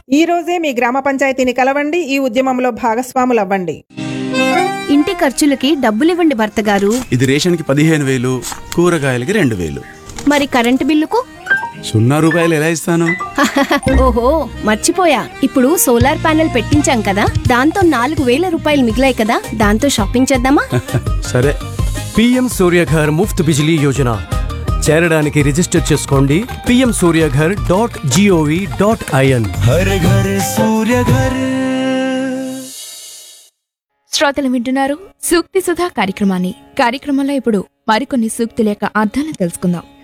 ఈ రోజే మీ గ్రామ పంచాయతీని కలవండి ఈ ఉద్యమంలో భాగస్వాములవ్వండి ఇంటి ఖర్చులకి డబ్బులివ్వండి భర్త గారు ఇది రేషన్కి పదిహేను వేలు కూరగాయలకి రెండు వేలు మరి కరెంటు బిల్లుకు సున్నా రూపాయలు ఎలా ఇస్తాను ఓహో మర్చిపోయా ఇప్పుడు సోలార్ ప్యానెల్ పెట్టించాం కదా దాంతో నాలుగు వేల రూపాయలు మిగిలాయి కదా దాంతో షాపింగ్ చేద్దామా సరే పిఎం సూర్యఘర్ ముఫ్త్ బిజిలీ యోజన చేరడానికి రిజిస్టర్ చేసుకోండి PM Surya Ghar dot GOV dot IN हर घर सूर्य घर శ్రోతలు వింటున్నారు సూక్తి సుధా కార్యక్రమాన్ని కార్యక్రమంలో ఇప్పుడు మరికొన్ని సూక్తుల యొక్క అర్థాలను తెలుసుకుందాం